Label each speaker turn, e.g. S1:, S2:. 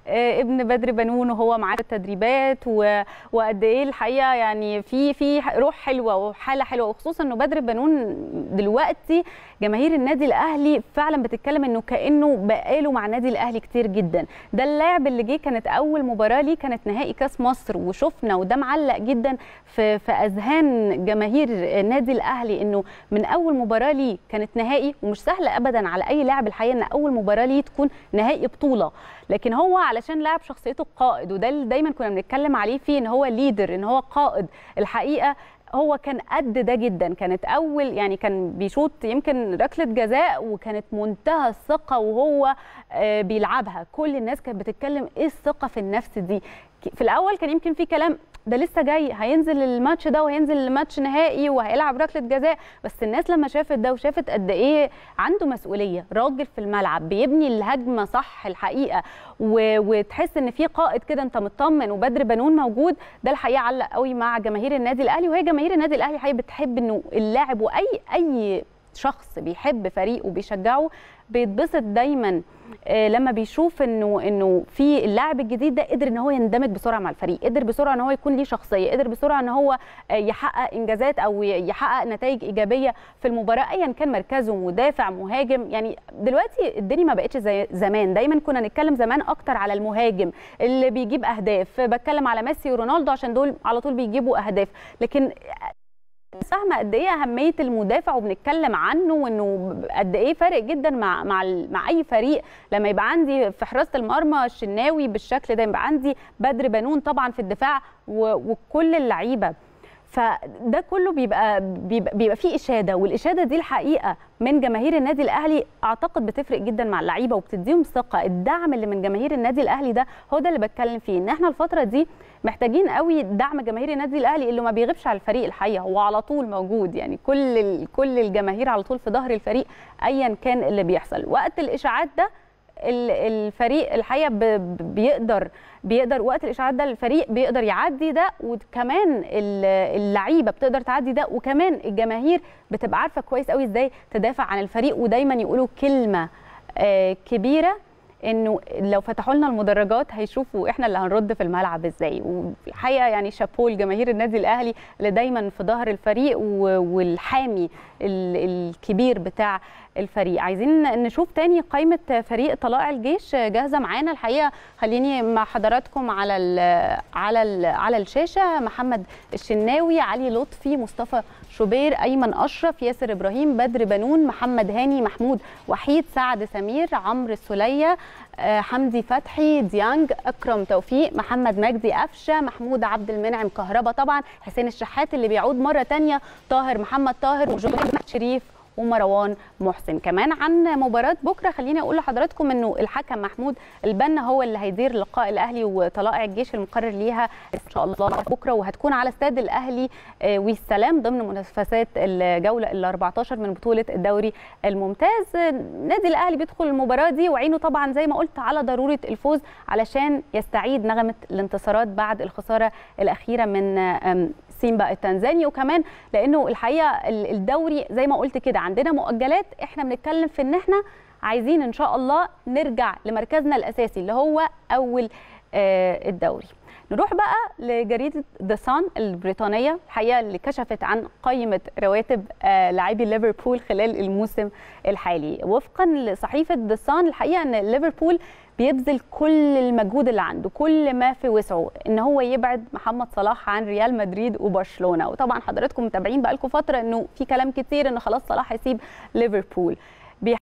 S1: آه، ابن بدر بنون وهو معاه في التدريبات و- وقد ايه الحقيقه يعني في في روح حلوه وحاله حلوه وخصوصا انه بدر بنون دلوقتي جماهير النادي الاهلي فعلا بتتكلم انه كانه بقاله مع النادي الاهلي كتير جدا ده اللاعب اللي جه كانت اول مباراه ليه كانت نهائي كاس مصر وشفنا وده معلق جدا في في اذهان جماهير النادي الاهلي انه من اول مباراه ليه كانت نهائي ومش سهل ابدا على اي لاعب الحقيقه ان اول مباراه ليه تكون نهائي بطوله لكن هو علشان لاعب شخصيته قائد وده اللي دايما كنا بنتكلم عليه فيه ان هو ليدر ان هو قائد الحقيقه هو كان قد ده جدا كانت اول يعني كان بيشوط يمكن ركله جزاء وكانت منتهى الثقه وهو آه، بيلعبها كل الناس كانت بتتكلم ايه الثقه في النفس دي ك- في الاول كان يمكن في كلام ده لسه جاي هينزل الماتش ده وهينزل الماتش نهائي وهيلعب ركله جزاء بس الناس لما شافت ده وشافت قد ايه عنده مسؤوليه راجل في الملعب بيبني الهجمه صح الحقيقه و... وتحس ان في قائد كده انت مطمن وبدر بنون موجود ده الحقيقه علق قوي مع جماهير النادي الاهلي وهي جماهير النادي الاهلي الحقيقه بتحب انه اللاعب واي اي شخص بيحب فريقه وبيشجعه بيتبسط دايما آه، لما بيشوف انه انه في اللاعب الجديد ده قدر ان هو يندمج بسرعه مع الفريق قدر بسرعه ان هو يكون ليه شخصيه قدر بسرعه ان هو آه، يحقق انجازات او ي- يحقق نتائج ايجابيه في المباراه ايا كان مركزه مدافع مهاجم يعني دلوقتي الدنيا ما بقتش زي زمان دايما كنا نتكلم زمان اكتر على المهاجم اللي بيجيب اهداف بتكلم على ميسي ورونالدو عشان دول على طول بيجيبوا اهداف لكن فاهمه قد ايه اهميه المدافع وبنتكلم عنه وانه قد ايه فارق جدا مع مع ال- مع اي فريق لما يبقى عندي في حراسه المرمى الشناوي بالشكل ده يبقى عندي بدر بنون طبعا في الدفاع و- وكل اللعيبه فده كله بيبقى بيبقى, بيبقى فيه اشاده والاشاده دي الحقيقه من جماهير النادي الاهلي اعتقد بتفرق جدا مع اللعيبه وبتديهم ثقه الدعم اللي من جماهير النادي الاهلي ده هو ده اللي بتكلم فيه ان احنا الفتره دي محتاجين قوي دعم جماهير النادي الاهلي اللي ما بيغيبش على الفريق الحقيقه هو على طول موجود يعني كل ال- كل الجماهير على طول في ظهر الفريق ايا كان اللي بيحصل وقت الاشاعات ده ال- الفريق الحقيقه ب- ب- بيقدر بيقدر وقت الاشاعات ده الفريق بيقدر يعدي ده وكمان ال- اللعيبه بتقدر تعدي ده وكمان الجماهير بتبقى عارفه كويس قوي ازاي تدافع عن الفريق ودايما يقولوا كلمه آه، كبيره انه لو فتحوا لنا المدرجات هيشوفوا احنا اللي هنرد في الملعب ازاي والحقيقه يعني شابوه لجماهير النادي الاهلي اللي دايما في ظهر الفريق و- والحامي ال- الكبير بتاع الفريق عايزين نشوف تاني قائمه فريق طلائع الجيش جاهزه معانا الحقيقه خليني مع حضراتكم على ال على ال على الشاشه محمد الشناوي علي لطفي مصطفى شوبير ايمن اشرف ياسر ابراهيم بدر بنون محمد هاني محمود وحيد سعد سمير عمرو السوليه آه، حمدي فتحي ديانج اكرم توفيق محمد مجدي قفشه محمود عبد المنعم كهربا طبعا حسين الشحات اللي بيعود مره تانية طاهر محمد طاهر وجوهر شريف ومروان محسن كمان عن مباراة بكرة خليني أقول لحضراتكم أنه الحكم محمود البنا هو اللي هيدير لقاء الأهلي وطلائع الجيش المقرر ليها إن شاء الله بكرة وهتكون على استاد الأهلي آه، والسلام ضمن منافسات الجولة ال 14 من بطولة الدوري الممتاز آه، نادي الأهلي بيدخل المباراة دي وعينه طبعا زي ما قلت على ضرورة الفوز علشان يستعيد نغمة الانتصارات بعد الخسارة الأخيرة من آه، آم، سيمبا التنزاني وكمان لانه الحقيقه ال- الدوري زي ما قلت كده عندنا مؤجلات احنا بنتكلم في ان احنا عايزين ان شاء الله نرجع لمركزنا الاساسي اللي هو اول آه، الدوري نروح بقى لجريده ذا سان البريطانيه الحقيقه اللي كشفت عن قائمه رواتب آه، لاعبي ليفربول خلال الموسم الحالي وفقا لصحيفه ذا سان الحقيقه ان ليفربول بيبذل كل المجهود اللي عنده كل ما في وسعه ان هو يبعد محمد صلاح عن ريال مدريد وبرشلونه وطبعا حضراتكم متابعين بقالكم فتره انه في كلام كتير ان خلاص صلاح هيسيب ليفربول